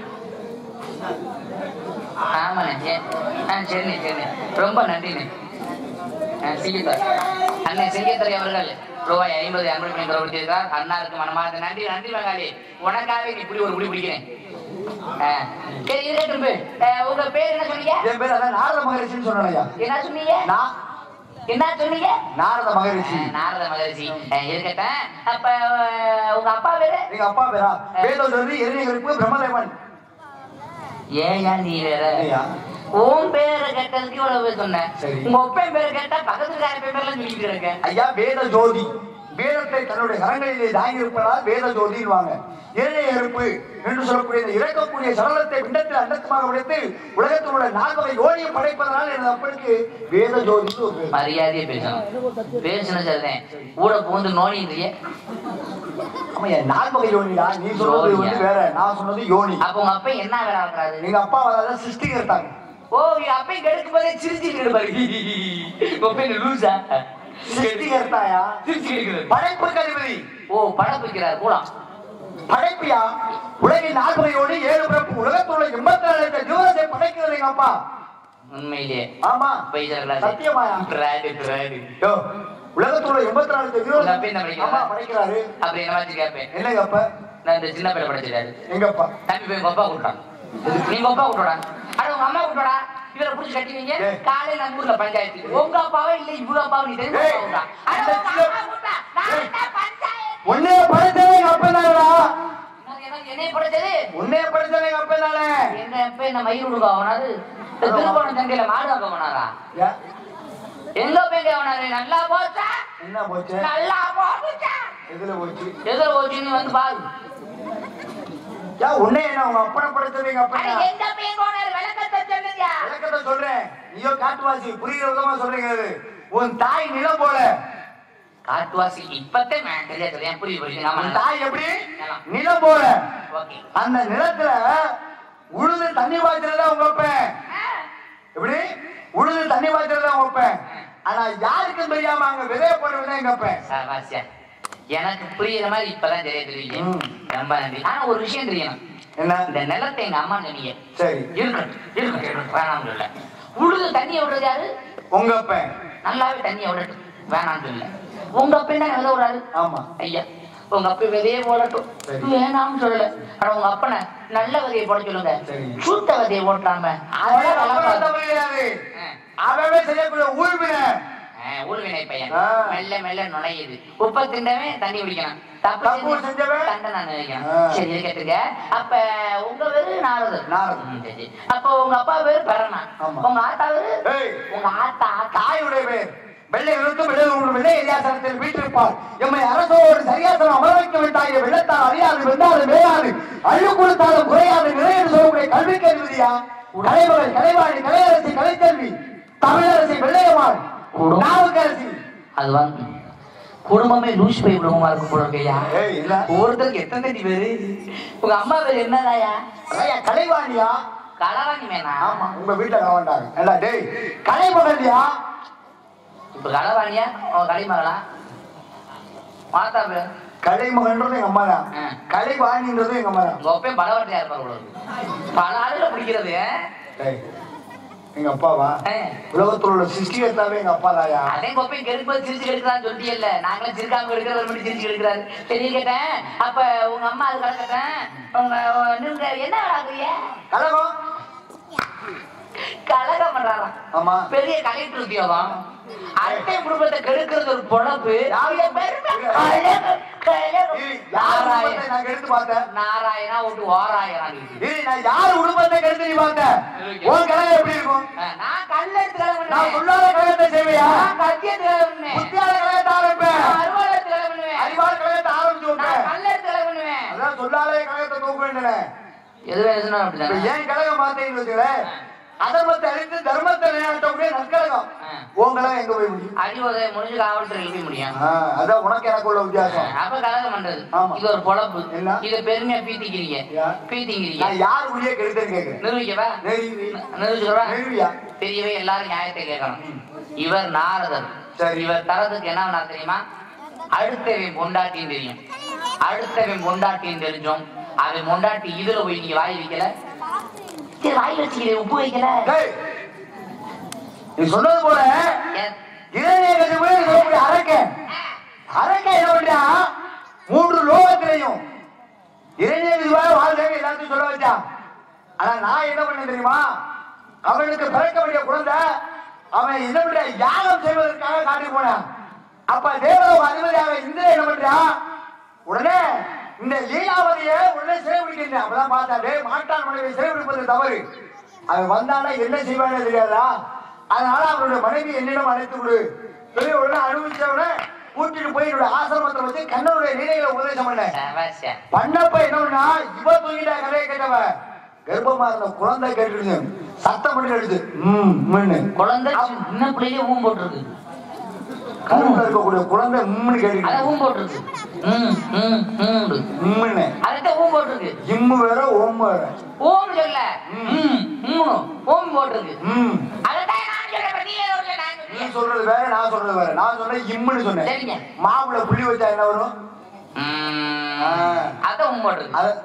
ஆமாண்ணே சரி ஆ சரிண்ணே சரிண்ணே ரொம்ப நன்றிண்ணே ஆ, சிங்கத்தர் அண்ணன் சிங்கத்தரை அவர்கள் ரூபாய் ஐம்பது அன்பு பண்ணி கொடுத்திருக்கிறார் அண்ணாருக்கு மனமார்ந்த நன்றி நன்றி பங்காளி உனக்காக நீ இப்படி ஒரு குடி பிடிக்கிறேன் ஆ, சரி இருக்கட்டும் பே. ஆ, உங்க பேர் என்ன சொன்னீங்க என் பேர் அதான் நாரத மகரிஷின்னு சொன்னேன்யா என்ன சொன்னீங்க நான் என்ன சொன்னீங்க நாரத ஆ, மகரிஷி நாரத மகரிஷி ஆ, இருக்கட்டும் அப்ப ஆ, உங்க அப்பா பேரு எங்க அப்பா பேரா வேதம் சொல்லி எரிநகருக்கு பிரம்மதேவன் ஏயா நீ வேற ஐயா. உன் பேரை கேட்டதுக்கு இவ்வளவு பேர் சொன்னேன் சரி. உங்க ஒப்பன் பேரை கேட்டா பக்கத்துக்கார பேர்லாம் சொல்லிட்டு இருக்கேன் ஐயா வேத ஜோதி வேதத்தை தன்னுடைய கரங்களிலே தாங்கி இருப்பதால் வேத ஜோதின்வாங்க ஏழைய இருப்பு என்று சொல்லக்கூடிய இந்த இறக்கக்கூடிய சடலத்தை பிண்டத்தில் அண்டத்துமாக உடைத்து உலகத்தினுடைய நால்வகை யோனியை படைப்பதனால் எனது அப்பனுக்கு வேத ஜோதின்னு ஒரு பேர். மரியாதையா பேசணும் பேசுன சரிதான் கூட புகுந்து நோனின்றிய ஆமா என் நால்வகை யோனிடா நீ சொன்னது யோனியா? வந்து வேற நான் சொன்னது யோனி அப்ப உங்க அப்பா என்ன வேலை ஆகுறாரு எங்க அப்பா அதான் சிருஷ்டிகர்த்தாங்க ஓ எங்க அப்பா கெடுக்கும் போதே சிரிச்சுட்டு இருப்பாரு ஒப்ப என்ன லூசா சிருஷ்டிகர்த்தாயா சிரிச்சு கிடைக்கிறது படைப்பு கதிபதி ஓ படம் வைக்கிறார் கூடம் படைப்பியா உலகின் நால்வகை யோனி ஏழு பிறப்பு உலகத்துள்ள எண்பத்தி நாலு லட்சம் ஜீவனத்தை படைக்கிறது எங்க அப்பா உண்மையிலேயே ஆமா பைசா சத்தியமாயா பிராடு பிராடு யோ, உலகத்துல எண்பத்தி நாலு லட்சம் உங்க அப்பா என்ன ஜீவன் படிக்கிறாரா? ஆமா படைக்கிறாரு அப்படி என்ன மாதிரி கேட்பேன் என்னங்க அப்ப நான் இந்த சின்ன பையன் படிச்சிட்டாரு எங்கப்பா தம்பி போய் உங்க அப்பா கூட்டான் நீங்க அப்பா கூட்டோடா அட உங்க அம்மா கூட்டோடா இவரை புடிச்சு கட்டிவீங்க ஏய். காலையில நம்ம ஊர்ல பஞ்சாயத்து உங்க அப்பாவே இல்ல இவங்க அப்பாவை நீ தெரிஞ்சு ஏய். கூட்டா அட இந்த உங்க சின்ன- அம்மா கூட்டா நான் ஏய். தான் பஞ்சாயத்து உன்னைய படைச்சது எங்க அப்பன் தானடா எனக்கு எனக்கு என்னைய படைச்சது உன்னைய படைச்சது எங்க அப்பன் தானே என்ன எப்ப என்ன மயில் உடுக்க அவனாரு இந்த திருப்பணம் சந்தையில மாடு வாங்க போனாரா ஏன்? எங்க போய் அவனாரு நல்லா போச்சா என்ன போச்சு நல்லா போச்சா எதுல போச்சு எதிர போச்சுன்னு வந்து பாரு ஏன் உன்னை என்ன உங்க அப்பனை படைச்சது எங்க அப்பன் அட, தான். எங்க போய் போனாரு விளக்கத்தை சொல்லுங்க விளக்கத்தை சொல்றேன் நீயோ காட்டுவாசி புரியுற விதமா சொல்றீங்க அது. உன் தாய் நிலம் போல காட்டுவாசி இப்பத்தே நான் தெரியா தெரியா புரியுது புரியுது ஆமா உன் தாய் எப்படி நிலம். நிலம் போல ஓகே அந்த நிலத்துல உழுது தண்ணி பாய்ச்சறதா உங்க அப்பன் எப்படி உழுது தண்ணி பாய்ச்சறதா உங்க அப்பன் ஆனா யாருக்கும் தெரியாம அங்க விதைய போடுறதுதான் எங்க அப்பன் சபாஷா எனக்கு புரியுற மாதிரி இப்பதான் தெரிய தெரியுது ம். ரொம்ப நன்றி ஆனா ஒரு விஷயம் தெரியணும் என்ன இந்த நிலத்தை எங்க அம்மா சொன்னீங்க சரி இருக்கட்டும் இருக்கட்டும் இருக்கட்டும் வேணாம்னு இல்ல உழுது தண்ணியை விடுறது யாரு உங்க அப்பன் நல்லாவே தண்ணியை விடட்டும் வேணாம்னு இல்ல உங்க அப்பன் தான் விதை விடாது ஆமா ஐயா உங்க அப்பா விதையே போடட்டும் சரி. வேணாம்னு சொல்லல ஆனா உங்க அப்பனை நல்ல விதையை போட சொல்லுங்க சரி. சூத்த விதையை போட்டாம அவன் அப்பனை தப்பு கிடையாது அவவே செய்யக்கூடிய ஊழ்வினை ஊழ்வினை பையன் ஆ. மெல்ல மெல்ல நுழையுது உப்ப திண்டவன் தண்ணி குடிக்கணும் தப்பு தப்பு செஞ்ச- செஞ்சவன் தண்டனை அனுபவிக்கணும் ஆ. சரி இருக்கட்டுங்க அப்ப உங்க பேரு நாரதர் நாரதர். ம், சரி. அப்ப உங்க அப்பா பேரு பரணா ஆமா. உங்க ஆத்தா பேரு ஏய் உங்க ஆத்தா ஆத்தா தாயுடைய பேர் வெள்ளை விழுத்து வெள்ளை ஒரு வெள்ளை இல்லாசனத்தில் வீட்டிருப்பார் எம்மை அரசோடு சரியாசனம் அமர வைக்க விட்டாய வெள்ளத்தால் அறியாது வெந்தாது மேலாது அள்ளு கொடுத்தாலும் குறையாது நிறைய சொல்லக்கூடிய கல்வி கல்வியா கலைமகள் கலைவாணி கலையரசி கலைக்கல்வி தமிழரசி வெள்ளையம்மாள் குடும்- நாவுக்கரசி அது வந்து குடும்பமே லூஸ் போய் குடும்பமா இருக்கும் போல இருக்கையா ஏய் இல்ல ஒவ்வொருத்தருக்கு எத்தனை தண்ணி பேரு உங்க அம்மா பேரு என்னதாயா ஐயா, கலைவாணியா கலவாணி மேனா ஆமா உங்க வீட்டுல கவனிட்டாங்க இல்ல டேய் கலைமகள்யா இப்ப கலவாணியா உன் களிமகளா மாத்தா பேர் கலைமகன்றது எங்க அம்மா தான் ஆ. கலைவாணின்றது எங்க அம்மா தான் உங்க ஒப்பே பலவட்டையா இருப்பார் உங்களுக்கு பல ஆளுல பிடிக்கிறது டேய் எங்க அப்பாவா ஆ. உலகத்தில் உள்ள சிருஷ்டிகர்த்தாவே எங்க அப்பா தாயா அதே கொப்பை கெடுப்பது சிரிச்சு கெடுக்கிறான்னு சொல்லியல்ல நாங்களும் சிரிக்காம எடுக்கிறவர் மட்டும் சிரிச்சு கெடுக்கிறாரு சரி கேட்டேன் அப்ப உங்க அம்மா அது கலக்கட்டேன் உங்க நீங்க என்ன ஆகுறீங்க கலகம் கலகம் பண்றாராம் ஆமா பெரிய கலெக்டர் உத்தியோகம் அட்டை குடும்பத்தை கெடுக்கிறது ஒரு பொழப்பு யாரு? பெருமை. கலகம், கலகம். இரு, யார் நாராயண உடுப்பத்தை நான் கெடுத்து பார்த்தேன் நாராயணா ஒட்டு ஓராயணா இருக்கு. இரு, நான் யார் உடுப்பத்தை கெடுத்து நீ பார்த்தேன் உன் கலகம் எப்படி இருக்கும் நான் கல்ல எடுத்து கலகம் நான் பண்ணுவேன் சொல்லாத கலகத்தை செய்வியா நான் கத்தியத்து கலகம் பண்ணுவேன் புத்தியால கலகத்தை ஆரம்பிப்பேன் நான் அருவாள் எடுத்து கலகம் பண்ணுவேன் அறிவாள் கலகத்தை ஆரம்பிச்சு நான் விட்டேன் கல்ல எடுத்து கலகம் பண்ணுவேன் அதான் சொல்லாலே கலகத்தை தூக்க வேண்டியன எது பேசணும் இப்ப அப்படிதான் ஏன் கலகம் பார்த்தீங்கன்னு வச்சுக்கிறேன் அதர்மத்தை அழித்து தர்மத்தை நிலைநாட்டக்கூடிய நற்கலகம் உன் கலகம் எங்க போய் முடியும் அடிவதை முடிஞ்சு காவல்துறை எழுப்பி முடியும் ஆ, அதான் உனக்கு எனக்கு உள்ள வித்தியாசம் அப்ப கலகம் பண்றது ஆமா. இது ஒரு பொழப்பு என்ன? இத பெருமையா பீத்திக்கிறீங்க யா? பீத்திக்கிறீங்க நான் யார் உடைய கெடுத்தேன்னு கேட்கிறேன் நிரூபிக்கவா நெருவி. நிரூபிச்சுக்கவா நெருவியா பெரியவை எல்லாரும் நியாயத்தை கேட்கணும் இவர் நாரதர் சரி. இவர் தரதுக்கு என்ன பண்ணார் தெரியுமா அடுத்தவன் பொண்டாட்டின்னு தெரியும் அடுத்தவன் பொண்டாட்டின்னு தெரிஞ்சோம் அவன் பொண்டாட்டி இதுல போய் நீங்க வாய் வைக்கல சரி வாய் வச்சுக்கிறேன் உப்பு வைக்கல டேய், நீ சொன்னது போல ஏன்? இளைஞர்களுக்கு போய் சொல்லக்கூடிய அரக்கன் அரக்கன் என்ன பண்றா மூன்று லோகத்திலையும் இளைஞர்களுக்காக வாழ்க்கை எல்லாத்தையும் சொல்ல வச்சான் ஆனா நான் என்ன பண்ணேன் தெரியுமா அவனுக்கு பிறக்க வேண்டிய குழந்தை அவன் என்ன பண்ற யாகம் செய்வதற்காக காட்டி போனான் அப்ப தேவலோக அதிபதியாக இந்திரன் என்ன பண்றான் உடனே இந்த லீலாவதிய உடனே சிறைபிடிக்கின்றேன் அப்பதான் பார்த்தா டேய் மாட்டான் மனைவி சிறைபிடிப்பது தவறு அவன் வந்தானா என்ன செய்வானே தெரியாதா அதனால அவனுடைய மனைவி என்னிடம் அழைத்து விடு சொல்லி உடனே அனுபவிச்சவன கூட்டிட்டு போய் என்னோட ஆசிரமத்தை வச்சு கண்ணனுடைய நிலைகளை உபதேசம் பண்ணேன் சபாஷா. பண்ணப்ப என்ன பண்ணா இவ தூங்கிட்டா கதையை கேட்டவ கர்ப்பமா இருந்த குழந்தை கேட்டுடுச்சு சத்தம் பண்ணி கேட்டுச்சு ம் ம்னு. குழந்தை சின்ன பிள்ளையிலே ஊம் போட்டிருக்கு கருவுல இருக்கக்கூடிய குழந்தை உம்னு அத கேட்டுச்சு ஊம் போட்டிருக்கு ம், ம், ம். உம்னு அதுதான் ஊம் போட்டிருக்கு இம்மு வேற ஓம் வேற ஓம் சொல்ல ம், ம். ஓம் போட்டிருக்கு ம் அதைத்தான் நான் சொல்றேன் நீ ஏதோ சொல்ல, நான் நீ சொல்றேன். சொல்றது வேற நான் சொல்றது வேற நான் சொன்னேன் இம்முன்னு சொன்னேன் சரிங்க மாவுல புள்ளி வச்சா என்ன வரும் ம். ஆ. அதான் ஊம் போட்டிருக்கு அத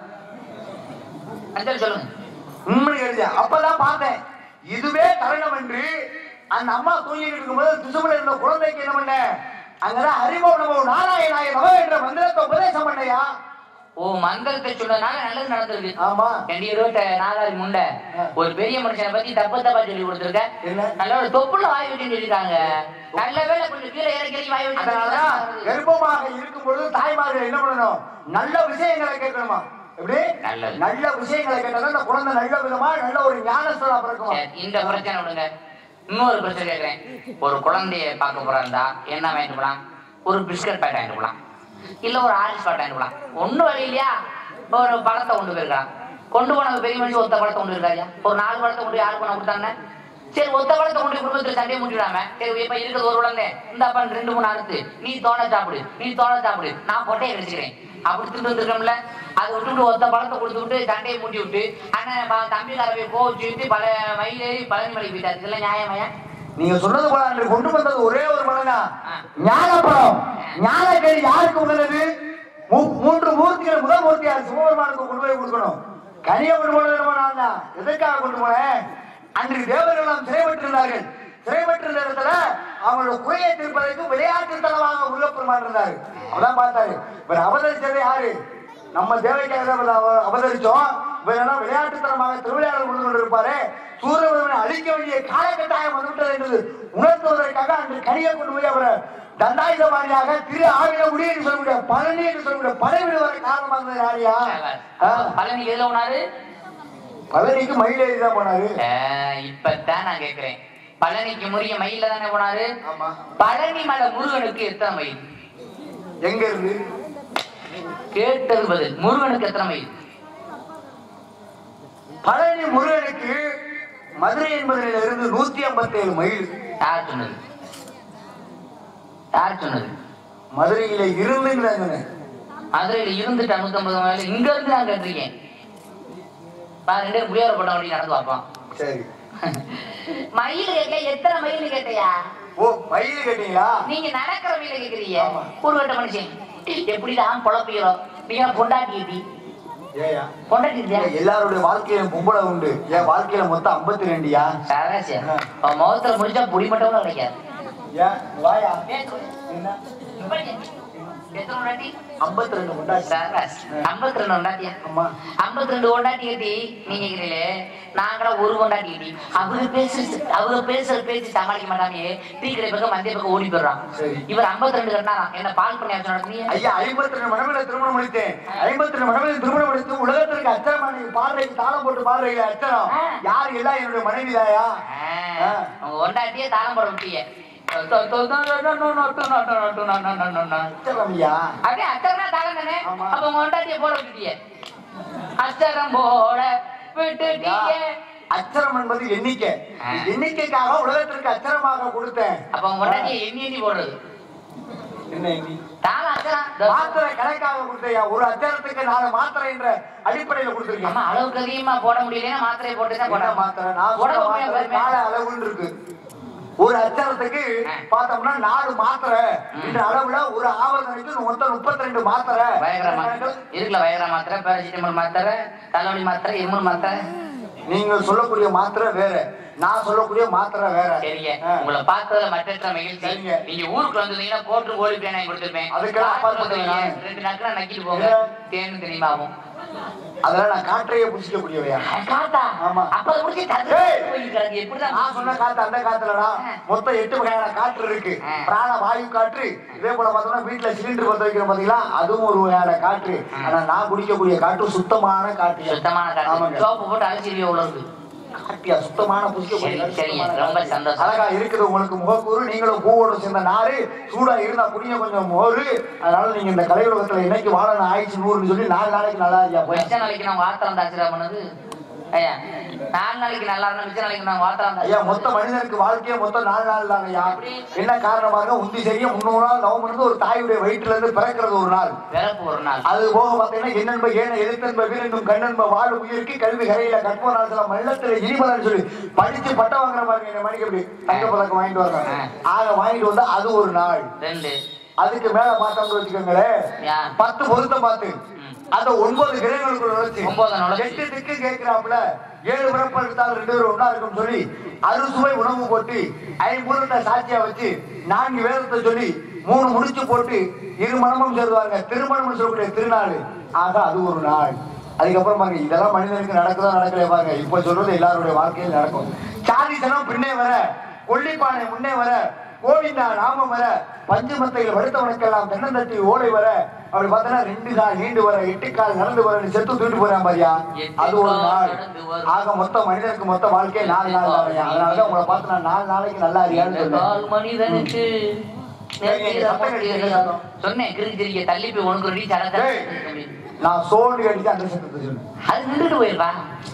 அஞ்சல் சொல்லுங்க உம்னு கேட்டுச்சு அப்பதான் பார்த்தேன் இதுவே கரணம் என்று அந்த அம்மா தூங்கிட்டு இருக்கும்போது திசுமல இருந்த குழந்தைக்கு என்ன பண்ண அங்கதான் ஹரிமோ நமோ நாராயணாய நம என்ற மந்திரத்தை உபதேசம் பண்ணையா ஓ மந்திரத்தை சொன்னதுனால நல்லது நடந்திருக்கு ஆமா ரெண்டு இருபத்த நாலாவது முண்டை ஆ. ஒரு பெரிய மனுஷனை பத்தி தப்பு தப்பா சொல்லி கொடுத்துருக்க என்ன? நல்ல ஒரு தொப்புல வாய் வச்சுன்னு சொல்லிருக்காங்க நல்ல வேளை கொஞ்சம் கீழே இறக்கி இறக்கி வாய் அதனாலதான் வச்சு கர்ப்பமாக இருக்கும் பொழுது தாய்மார்கள் என்ன பண்ணணும் நல்ல விஷயங்களை கேட்கணுமா எப்படி நல்லது. நல்ல விஷயங்களை கேட்டா அந்த குழந்தை நல்ல விதமா நல்ல ஒரு ஞானஸ்தலா பிறக்கும் சரி, இந்த பிரச்சனை விடுங்க இன்னொரு பிரச்சனை கேட்கிறேன் ஒரு குழந்தைய பார்க்க போறா இருந்தா என்ன வாங்கிட்டு போலாம் ஒரு பிஸ்கட் பேட் வாங்கிட்டு போலாம் இல்ல ஒரு ஆரஞ்சு பேட் வாங்கிட்டு போலாம் ஒண்ணும் வழி இல்லையா ஒரு பழத்தை கொண்டு போயிருக்கான் கொண்டு போன பெரிய மனுஷன் ஒத்த பழத்தை கொண்டு இருக்காயா ஒரு நாலு பழத்தை கொண்டு போய் யாரு பண்ண கொடுத்தாங்க சரி ஒத்த பழத்தை கொண்டு போய் குடும்பத்துல சண்டையை முடிச்சிடாம சரி இப்ப இருக்கிறது ஒரு குழந்தை இந்த அப்பா ரெண்டு மூணு அறுத்து நீ தோண சாப்பிடு நீ தோண சாப்பிடு நான் பொட்டையை கடிச்சுக்கிறேன் அப்படி திட்டு வந்துருக்கோம்ல அதை விட்டுவிட்டு ஒத்த பழத்தை கொடுத்து விட்டு சண்டையை மூட்டி விட்டு அண்ணன் ப- தம்பிக்காரவை கோவிச்சு விட்டு பல மயிலேறி பழனி மலைக்கு போயிட்டாரு இதெல்லாம் நியாயமையா நீங்க சொன்னது போல அன்று கொண்டு வந்தது ஒரே ஒரு மனதா ஆ. ஞானப்பழம் ஞானக்கேடு யாருக்கு உணர்ந்தது மூ- மூன்று மூர்த்திகள் முதல் மூர்த்தியார் சிவபெருமானுக்கு கொண்டு போய் கொடுக்கணும் கனியை கொண்டு போனது நான் தான் எதற்காக கொண்டு போனேன் அன்று தேவர்கள் எல்லாம் சிறைப்பட்டிருந்தார்கள் சிறைப்பட்டிருந்த இடத்துல அவங்களோட குறையை தீர்ப்பதற்கு விளையாட்டுத்தனமாக முருகப்பெருமான் இருந்தாரு அதான் பார்த்தாரு இவர் அவதரிச்சது யாரு நம்ம தேவைக்காக தான் இவர் அவ- அவதரிச்சோம் இவர் என்ன விளையாட்டுத்தனமாக திருவிளையாடல் கொண்டு கொண்டிருப்பாரு சூரியபெருமனை அழிக்க வேண்டிய காலகட்டாயம் வந்துவிட்டது என்று உணர்த்துவதற்காக அன்று கனியை கொண்டு போய் அவரை தண்டாயுதபாணியாக திரு ஆவினகுடி என்று சொல்லக்கூடிய பழனி என்று சொல்லக்கூடிய படைவிடு வர காரணமாக இருந்தது யாரியா ஆ, பழனி எதுல உணாரு பழனிக்கு மயிலேறி தான் போனாரு இப்பதான் நான் கேக்குறேன் பழனிக்கு முறிய மயில தானே போனாரு ஆமா பழனி மலை முருகனுக்கு எத்தனை மயில் எங்க இருந்து கேட்டது பதில் முருகனுக்கு எத்தனை மயில் பழனி முருகனுக்கு மதுரை என்பதில் இருந்து நூத்தி ஐம்பத்தி ஏழு மைல் யார் சொன்னது யார் சொன்னது மதுரையில இருந்து நான் சொன்னேன் மதுரையில இருந்துட்டு நூத்தம்பது மைல் இங்க இருந்து நான் கேட்டிருக்கேன் நான் ரெண்டு பேரும் புளியோர போட்ட வண்டி நடந்து பார்ப்போம் சரி மயில் கேட்க எத்தனை மயில் கேட்டையா ஓ மயில் கேட்டீங்களா நீங்க நடக்கிற மயில கேக்குறீங்க ஆமா. ஒரு கட்ட மனுஷன் எப்படிதான் பொழப்பீரோ நீங்க பொண்டாட்டி எப்படி ஏயா பொண்டாட்டி இல்லையா எல்லாருடைய வாழ்க்கையிலும் பொம்பளை உண்டு என் வாழ்க்கையில மொத்தம் ஐம்பத்தி ரெண்டுயா சராசி அவன் முகத்துல முடிச்சா புடி மட்டும் கிடைக்காது ஏன் வாயா என்ன எத்தனை பொண்டாட்டி ஐம்பத்தி ரெண்டு கொண்டாச்சு சராசி ஐம்பத்தி ரெண்டு கொண்டாட்டியா ஆமா ஐம்பத்தி ரெண்டு கொண்டாட்டி கட்டி நீங்க கேக்குறீங்களே நாங்களா ஒரு கொண்டாட்டி கட்டி அவங்க பேசு அவங்க பேசுற பேசி சமாளிக்க மாட்டாமே டீ கடை பக்கம் மந்திய பக்கம் ஓடி போயிடுறான் சரி. இவர் ஐம்பத்தி ரெண்டு கட்டினாராம் என்ன பால் பண்ணி நடத்துறீங்க ஐயா ஐம்பத்தி ரெண்டு மடமையில திருமணம் முடித்தேன் ஐம்பத்தி ரெண்டு மடமையில திருமணம் முடித்து உலகத்திற்கு அச்சரமான பார்வைக்கு தாளம் போட்டு பார்வையில அச்சரம் ஆ. யார் எல்லாம் என்னுடைய மனைவிதாயா ஆ. உங்க கொண்டாட்டியே தாளம் போட விட்டீங்க அச்சரம் ஐயா அப்படியே அச்சரம்னா தாளம் தானே ஆமா. அப்ப உங்க கொண்டாட்டிய போட விட்டுட்டீங்க அச்சரம் போட விட்டுட்டீங்க அச்சரம் என்பது எண்ணிக்கை ஆ. எண்ணிக்கைக்காக உலகத்திற்கு அச்சரமாக கொடுத்தேன் அப்ப உங்க கொண்டாட்டிய எண்ணி எண்ணி போடுறது என்ன எண்ணி தாளம் அச்சரம் மாத்திரை கணக்காக கொடுத்தையா ஒரு அச்சரத்துக்கு நாலு மாத்திரை என்ற அடிப்படையில கொடுத்திருக்கேன் ஆமா அளவுக்கு அதிகமா போட முடியலன்னா மாத்திரையை போட்டு தான் என்ன போட மாத்திரை நான் போட சொன்ன முடியாது மாத்திரை கால அளவுன்னு இருக்கு ஒரு அச்சரத்துக்கு ஆ. பார்த்தோம்னா நாலு மாத்திரை இந்த அளவுல ஒரு ஆவர்த்தனைக்கு மொத்தம் முப்பத்தி ரெண்டு மாத்திரை வயகர மாத்திரை இருக்குல்ல வயகர மாத்திரை பேரசிட்டமல் மாத்திரை தலைவலி மாத்திரை இருமல் மாத்திரை நீங்க சொல்லக்கூடிய மாத்திரை வேற நான் சொல்லக்கூடிய மாத்திரை வேற சரிங்க ஆ. உங்களை பார்த்ததுல மற்ற மகிழ்ச்சி சரிங்க. நீங்க ஊருக்கு வந்திருந்தீங்கன்னா கோட்டு கோழி பிரியாணி வாங்கி கொடுத்துருப்பேன் அதுக்கெல்லாம் காட்டுக்கு அப்பாற்பட்டது வந்தீங்க, நான். ரெண்டு நாட்கள் நக்கிட்டு போங்க இல்ல. தேனு தெரியுமாவும் அதெல்லாம் நான் காற்றையே புடிச்சிக்கக்கூடியவையா காத்தா ஆமா. அப்ப அதை முடிச்சு தத்து ஏய். போயிருக்காங்க எப்படிதான் நான் சொன்ன காத்து அந்த காத்துலடா ஆ. மொத்தம் எட்டு வகையான காற்று இருக்கு ஆ. பிராண வாயு காற்று இதே போல பார்த்தோம்னா வீட்டுல சிலிண்டர் பத்த வைக்கிற பாத்தீங்களா அதுவும் ஒரு வகையான காற்று ஆனா நான் குடிக்கக்கூடிய காற்று சுத்தமான காற்று சுத்தமான காற்று ஆமாங்க. சோப்பு போட்டு அலசிரியா உள்ளது காப்பியா சுத்தமான புசிக்கக்கூடிய சரி, காற்று, சரிங்க. சுத்தமான ரொம்ப காற்று. சந்தோஷம். அழகா இருக்குது உங்களுக்கு முகக்கூறு நீங்களும் பூவோட சேர்ந்த நாறு சூடா இருந்தா குடிங்க கொஞ்சம் மோரு அதனால நீங்க இந்த கலை உலகத்துல என்னைக்கு வாழணும் ஆயிடுச்சு நூறுன்னு சொல்லி நாலு நாளைக்கு நல்லா இருக்கியா போய் மிச்ச நாளைக்கு நான் வார்த்தை தாச்சிரா பண்ணது ஐயா நாலு நாளைக்கு நல்லா இருந்தா மிச்ச நாளைக்கு நான் வார்த்தை ஐயா மொத்த மனிதனுக்கு வாழ்க்கையே மொத்தம் நாலு நாள் தாங்க ஐயா எப்படி? என்ன காரணமாக உந்தி செய்ய முன்னூறு நாள் நவம் இருந்து ஒரு தாயுடைய வயிற்றுல இருந்து பிறக்கிறது ஒரு நாள் பிறப்பு ஒரு நாள் அது போக பார்த்தீங்கன்னா என்னென்ப ஏன எழுத்தன்ப வீரன்ப கண்ணன்ப வாழ் உயிருக்கு கல்வி கரையில கற்போ நாள் மல்லத்துல இனிமலன்னு சொல்லி படிச்சு பட்டம் வாங்குற மாதிரி என்ன மணிக்கு எப்படி தங்க பதக்கம் வாங்கிட்டு வர்றாங்க ஆக வாங்கிட்டு வந்தா அது ஒரு நாள் ரெண்டு அதுக்கு மேல பார்த்தோம்னு வச்சுக்கோங்களேன் யா. பத்து பொருத்தம் பார்த்து ம். அந்த ஒன்பது கிரகங்களுக்குள்ள நுழைச்சு ஒன்பது நுழைச்சு. எட்டு திக்கு கேட்கிறாப்புல ஏழு பிறப்பு எடுத்தால் ரெண்டு பேரும் ஒண்ணா இருக்கும் சொல்லி அறுசுவை உணவு போட்டு ஐம்பூரத்தை சாட்சியா வச்சு நான்கு வேதத்தை சொல்லி மூணு முடிச்சு போட்டு இரு மனமும் சேருவாங்க திருமணம் சொல்லக்கூடிய திருநாள் ஆக அது ஒரு நாள் அதுக்கப்புறம் பாருங்க இதெல்லாம் மனிதனுக்கு நடக்குதோ நடக்கலையே பாருங்க இப்ப சொல்றது எல்லாருடைய வாழ்க்கையில் நடக்கும் சாதிசனம் பின்னே வர கொல்லிப்பானை முன்னே வர கோவிந்தா நாமம் வர பஞ்சமத்தையில் வருத்தவனுக்கெல்லாம் தென்னந்தட்டி ஓலை வர அப்படி பார்த்தா ரெண்டு கால் நீண்டு வர எட்டு கால் நடந்து வர செத்து தூக்கிட்டு போறான் பாரியா அது ஒரு நாள் ஆக மொத்த மனிதனுக்கு மொத்த வாழ்க்கை நாலு நாள் தானையா அதனாலதான் உங்களை பார்த்து நான் நாலு நாளைக்கு நல்லா அறியான்னு சொல்றேன் கால் மனிதனுக்கு சொன்னேன் கிரிஞ்சிரிக்க தள்ளி போய் உனக்கு ரெடி சடத்தை ஏய். நான் சோண்டு கடிச்சு அந்த சத்தத்தை சொன்னேன் அது நின்றுட்டு போயிருப்பா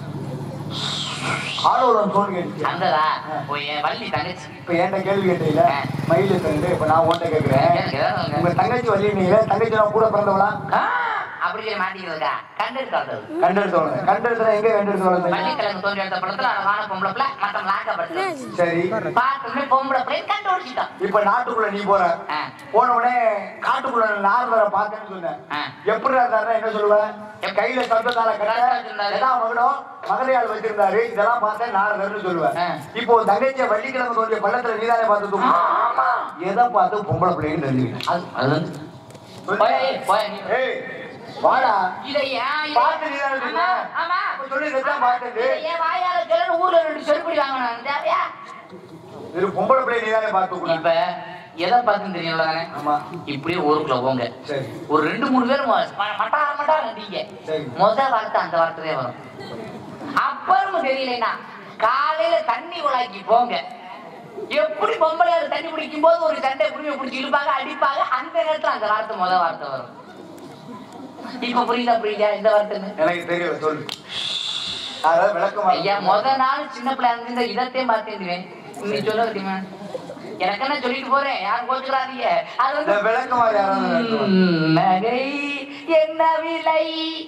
ஆளோட சோண்டு கடிச்சு அந்ததா போய் என் வள்ளி தங்கச்சி இப்ப என்கிட்ட கேள்வி கேட்டீங்களா மயில் தந்து இப்ப நான் உன்கிட்ட கேட்கிறேன் எனக்கு ஏதாவது ஒண்ணு. உங்க தங்கச்சி வள்ளி நீங்க தங்கச்சி நான் கூட பிறந்தவளா ஆ, அப்படி சொல்லி மாட்டிக்கிறதுக்கா கண்டெடுக்காதது கண்டெடுத்தவள கண்டெடுத்தா எங்க கண்டெடுத்தவள பள்ளிக்கிழங்கு தோன்றி எடுத்த படத்துல அழகான பொம்பளை பிள்ளை மற்ற லாக்கப்பட்டு சரி பார்த்துமே பொம்பளை பிள்ளை கண்டுபிடிச்சிட்டோம் இப்ப நாட்டுக்குள்ள நீ போற ஆ. போன உடனே காட்டுக்குள்ள நாரதரை பார்த்தேன்னு சொன்னேன் ஆ. எப்படி இருந்தாருன்னா என்ன சொல்லுவேன் எப்~ கையில சத்தத்தால கரெக்டா கட்ட வச்சிருந்தாரு. எல்லாம் மகனும் மகளையால் வச்சிருந்தாரு இதெல்லாம் பார்த்தேன் நாரதர்னு சொல்லுவேன் ஆ. இப்போ உன் தங்கச்சியை வள்ளிக்கிழமை தோண்டிய பள்ளத்துல நீதானே பார்த்து தூக்கு ஆமா. எதை பார்த்து பொம்பளை பிள்ளைன்னு தெரிஞ்சுக்கிட்டேன் அது அது வந்து போய், போய், நீ. ஏய் வாடா இதை ஏன் இதை- பார்த்து நீதானே ஆமா, சொன்ன? ஆமா. அப்ப சொல்லு, இதைத்தான் பார்த்தது. இதை ஏன் வாயால சொல்லணும், ஊர்ல ரெண்டு செருப்படி வாங்கணும் தேவையா இது பொம்பளை பிள்ளை நீதானே பார்த்து தூக்குன? இப்ப எதை பார்த்து தெரியல தானே ஆமா இப்படியே ஊருக்குள்ள போங்க சரி ஒரு ரெண்டு மூணு பேர் ம- மட்டார மட்டார நடிங்க சரி. முத வார்த்தை அந்த வார்த்தையே வரும் அப்புறம் தெரியலைன்னா காலையில தண்ணி குழாய்க்கு போங்க எப்படி பொம்பளையாரு தண்ணி பிடிக்கும் போது ஒரு சண்டை புடிமை பிடிச்சி இழுப்பாங்க அடிப்பாங்க அந்த நேரத்துல அந்த வார்த்தை முத வார்த்தை வரும் இப்ப புரியுதா புரியுதா இந்த வார்த்தைன்னு எனக்கு தெரியல சொல்லு அதாவது விளக்கமா ஐயா முத நாள் சின்ன பிள்ளை இருந்த இதத்தையும் பார்த்தேன் நீ சொல்ல தெரியுமா எனக்கு என்ன சொல்லிட்டு போறேன் யாரும் கோச்சுக்கிறாதீங்க அது இந்த வந்து விளக்கமா யாராவது விளக்குமா? ம், நகை என்ன விலை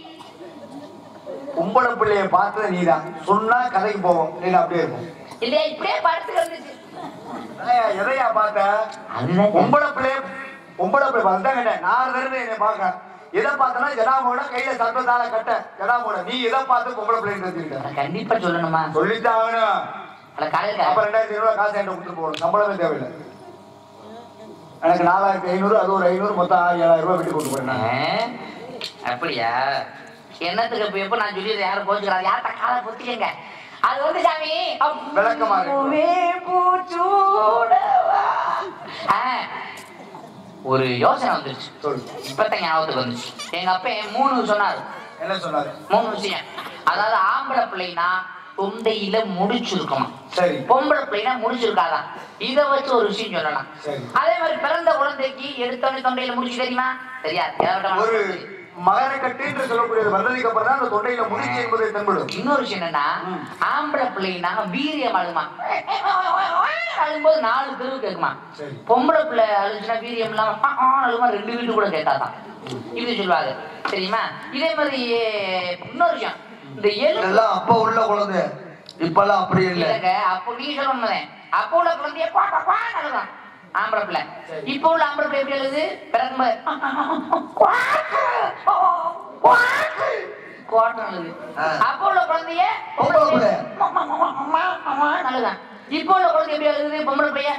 பொம்பளை பிள்ளைய பார்த்தது நீதான் சொன்னா கதைக்கு போவோம் நீ அப்படியே இருக்கும் இல்லையா இப்படியே படுத்து கிடந்துச்சு ஏய்யா, எதையா பார்த்த அதுதான் பொம்பளை பிள்ளைய பொம்பளை பிள்ளை பார்த்தா கேட்டேன் நான் இருந்து என்னை பார்க்க எதை பார்த்தனா ஜடாமோட கையில சத்தத்தால கட்ட ஜடாமோட நீ எதை பார்த்து பொம்பளை பிள்ளைன்னு தெரிஞ்சுக்கிட்ட நான் கண்டிப்பா சொல்லணுமா சொல்லித்தான் ஆகணும் அட காலையில அப்ப ரெண்டாயிரத்தி ஐநூறு காசு என்கிட்ட கொடுத்து போகணும் சம்பளமே தேவையில்லை எனக்கு நாலாயிரத்தி ஐநூறு அது ஒரு ஐநூறு மொத்தம் ஆறு ஏழாயிரம் ரூபாய் விட்டு கொண்டு போறேன் நான். ஆ? அப்படியா என்னத்துக்கு இப்ப எப்ப நான் சொல்லி யாரும் கோச்சுக்கிறாங்க யார்கிட்ட காலை பொத்திக்கங்க அது வந்து சாமி விளக்கமா இருக்கு. பூவே பூச்சூடவா. ஆ, ஒரு யோசனை வந்துருச்சு சொல்லு இப்பதான் ஞாபகத்துக்கு வந்துச்சு எங்க அப்பா மூணு சொன்னாரு என்ன சொன்னாரு மூணு விஷயம் அதாவது ஆம்பளை பிள்ளைனா தொண்டையில முடிச்சிருக்குமா சரி பொம்பளை பிள்ளைனா முடிச்சிருக்காதான் இத வச்சு ஒரு விஷயம் சொல்லலாம் சரி. அதே மாதிரி பிறந்த குழந்தைக்கு எடுத்தோடனே தொண்டையில முடிச்சு தெரியுமா தெரியாது ஏகப்பட்ட ஒரு மனசு. மகர கட்டு என்று சொல்லக்கூடியது வந்ததுக்கு அப்புறம் தான் அந்த தொண்டையில முடிச்சு என்பது தென்படும் இன்னொரு விஷயம் என்னன்னா ம். ஆம்பளை பிள்ளைனா வீரியம் அழுமா அழும்போது நாலு தெருவு கேட்குமா சரி. பொம்பளை பிள்ளை அழுச்சுன்னா வீரியம் இல்லாம ஆ, ஆ, அழுமா ரெண்டு வீட்டு கூட கேட்காதான் இப்படி சொல்லுவாங்க தெரியுமா இதே மாதிரி இன்னொரு விஷயம் இந்த எலும்பு இதெல்லாம் அப்ப உள்ள குழந்தை இப்பெல்லாம் அப்படி இல்ல இல்லங்க அப்போ நீ சொல்லணும் அப்போ உள்ள குழந்தைய குவாக்க குவான்னு அழுதான் ஆம்பளை பிள்ளை இப்போ உள்ள ஆம்பளை பிள்ளை எப்படி அழுது பிறக்கும்போது குவாக்கு, ஓ, குவாக்கு, குவாக்குன்னு அழுது ஆ. அப்போ உள்ள குழந்தைய பொம்பளை பிள்ளை. அழுதான் இப்போ உள்ள குழந்தை எப்படி அழுகுது பொம்பளை பிள்ளைய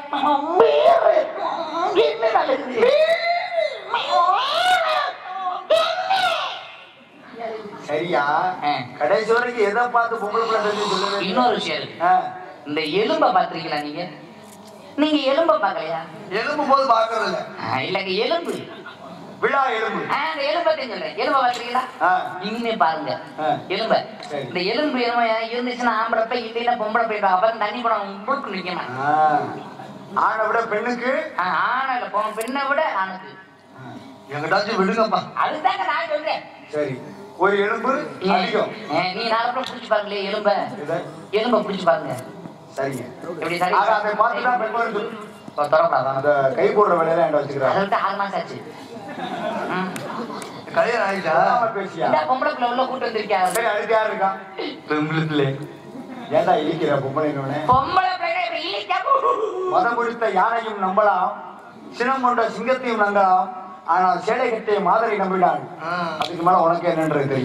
என்ன அழுகுது சரியா ஆ. கடைசி வரைக்கும் எதை பார்த்து பொம்பளை பிள்ளை தெரிஞ்சு சொல்லவே இல்லை. இன்னொரு விஷயம் இருக்கு ஆ. இந்த எலும்ப பாத்திருக்கீங்களா நீங்க நீங்க எலும்ப பாக்கலையா எழும்பும் போது பாக்குறது இல்ல இல்லங்க எலும்பு விழா எலும்பு ஆ, இந்த எலும்பை சொல்றேன் எலும்ப பாத்திருக்கீங்களா ஆ. இனிமே பாருங்க ஆ. எலும்ப சரி. இந்த எலும்பு எலும்பு இருந்துச்சுன்னா ஆம்பளை போய் இல்லைன்னா பொம்பளை போய் அப்புறம் தண்ணி படம் முழுக்கு நிக்கணும் ஆ. ஆணை விட பெண்ணுக்கு ஆனா இல்ல பொ- பெண்ணை விட ஆணுக்கு எங்கிட்டாச்சும் விடுங்கப்பா அதுதாங்க நான் சொல்றேன் சரி ஒரு எலும்பு அதிகம் ஏ, நீ நாலு பேர் பிடிச்சு பாருங்களே எலும்ப இதை? எலும்ப பிடிச்சு பாருங்க சரிங்க எப்படி சரி ஆக அதை பார்த்து தான் பெண் குழந்தை சொல்லு. தொடக்கூடாது அந்த கை போடுற வேலையெல்லாம் என்கிட்ட வச்சுக்கிறாங்க அதை விட்டு ஆறு மாசம் ஆச்சு ம். கல்யாணம் ஆயிட்டா சொல்லாம பேசியா இந்த பொம்பளை பிள்ளை உள்ள கூட்டு வந்திருக்காரு சரி அடுத்து யார் இருக்கான் பெண்களுக்குள்ளே ஏன்டா இழிக்கிற பொம்பளைன்னு பொம்பளை பிள்ளை இப்படி இழிக்காம மதம் பிடித்த யானையும் நம்பலாம் சினம் கொண்ட சிங்கத்தையும் நம்பலாம் ஆனால் சேலை கட்டிய மாதிரி நம்பினாள் அதுக்கு மேல உனக்கு என்னன்றது தெரியும்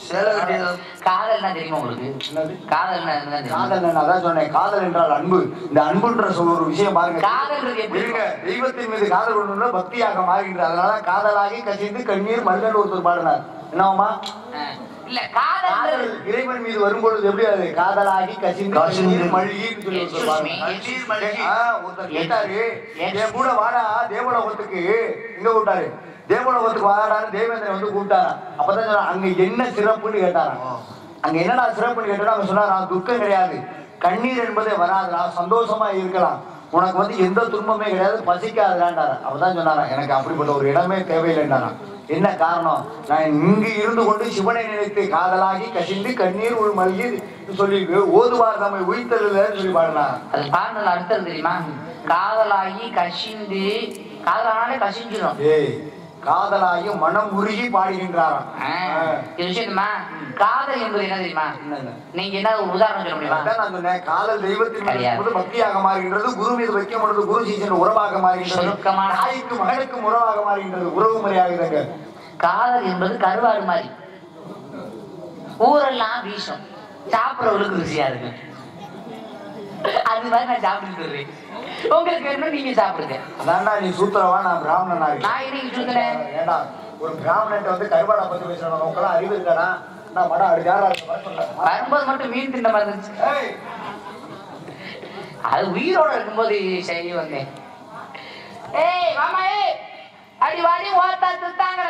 சேலை கட்டியது காதல்னா தெரியுமா உங்களுக்கு என்னது? காதல்னா என்ன தெரியுமா? காதல் நான் அதான் சொன்னேன் காதல் என்றால் அன்பு இந்த அன்புன்ற சொல்ல ஒரு விஷயம் பாருங்க காதல்ன்றது எப்படி இருங்க தெய்வத்தின் மீது காதல் கொண்டு பக்தியாக மாறுகின்ற அதனால காதலாகி கசிந்து கண்ணீர் மல்லன் ஒருத்தர் பாடினார் என்னவாமா ஆ. இல்ல காதல் காதல் இறைவன் மீது வரும்பொழுது எப்படி அது காதலாகி கசிந்து கசிந்து. கண்ணீர் மல்கின்னு சொல்லி ஒருத்தர் Excuse me. பாடினார். கண்ணீர் மல்கி. ஆ, ஒருத்தர் கேட்டாரு Yes. என் கூட வாடா தேவலோகத்துக்கு இங்க கூப்பிட்டாரு தேவலோகத்துக்கு வாடான்னு தேவேந்திரன் வந்து கூப்பிட்டாராம் அப்பதான் சொன்னார், அங்க என்ன சிறப்புன்னு கேட்டாராம் அங்க என்னடா சிறப்புன்னு கேட்டா அவங்க சொன்னாரா துக்கம் கிடையாது கண்ணீர் என்பதே வராதுடா சந்தோஷமா இருக்கலாம் உனக்கு வந்து எந்த துன்பமே கிடையாது பசிக்காதுடான்டாரா அப்பதான் சொன்னாரா எனக்கு அப்படிப்பட்ட ஒரு இடமே தேவையில்லைன்றாராம் என்ன காரணம் நான் இங்கு இருந்து கொண்டு சிவனை நினைத்து காதலாகி கசிந்து கண்ணீர் உள் மல்கி சொல்லி ஓதுவார் நம்மை உயிர்த்தல் சொல்லி பாடினார் அது பாடல அர்த்தம் தெரியுமா காதலாகி கசிந்து காதலானாலே கசிஞ்சிடும் ஏய் காதலாகி மனம் உருகி பாடுகின்றாராம் ஆ. ஆ. இது விஷயமா காதல் என்பது என்ன தெரியுமா என்னங்க? நீங்க என்ன ஒரு உதாரணம் சொல்ல முடியுமா அதான் நான் சொன்னேன் காதல் தெய்வத்தின் மீது கிடையாது. இருக்கும்போது பக்தியாக மாறுகின்றது குரு மீது வைக்கும் பொழுது குரு சீசன் உறவாக மாறுகின்றது சுருக்கமான- தாய்க்கு மகனுக்கும் உறவாக மாறுகின்றது உறவு முறையாகுதுங்க காதல் என்பது கருவாடு மாதிரி ஊரெல்லாம் வீசும் சாப்பிடறவங்களுக்கு ருசியா இருக்கு அது மாதிரி நான் சாப்பிட்டு இருக்கேன் உங்களுக்கு வேணும் நீங்க சாப்பிடுங்க அதான்டா நீ சூத்திரவா நான் பிராமணனா இருக்கேன் நான் இன்னைக்கு சுத்துறேன் ஏண்டா ஒரு பிராமணன் வந்து கருவாடை பத்தி பேசுறோம் நமக்கெல்லாம் அறிவு இருக்காடா நான் மடம் அடுத்து யாரா இருக்கு வர சொல்றேன். வரும்போது மட்டும் மீன் தின்ன மாதிரி இருந்துச்சு ஏய், அது உயிரோட இருக்கும்போது சரி வந்தேன் ஏய் வாமா ஏய் அடி வாடி ஓத்தா சுத்தாங்க